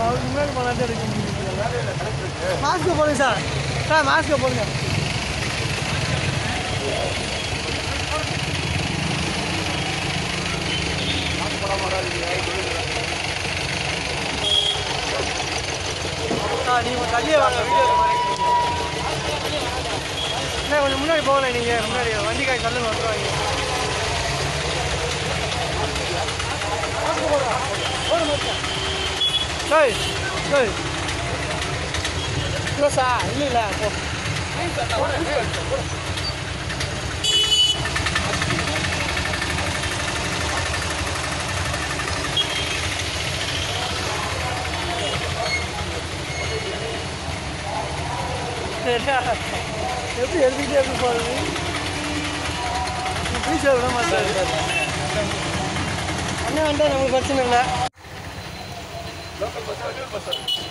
அவருக்கு முன்னாடி போனாட்டே இருக்கு மாஸ்க்கு போடுங்க சார் சார் மாஸ்க்கு போடுங்க ஆ நீங்கள் தள்ளியே வாங்க வீடியோ அண்ணா கொஞ்சம் முன்னாடி போகல நீங்கள் முன்னாடி வண்டிக்காய் தள்ளுங்க வந்துடுவாங்க டேய் டேய் க்ளோஸா இல்லை இல்லை போ சரியா எப்படி எழுதிக்கிட்டே எப்படி போகிறது ஃப்ரீஸாக விட மாட்டாரு அண்ணன் வந்தால் நமக்கு பிரச்சனை இல்லை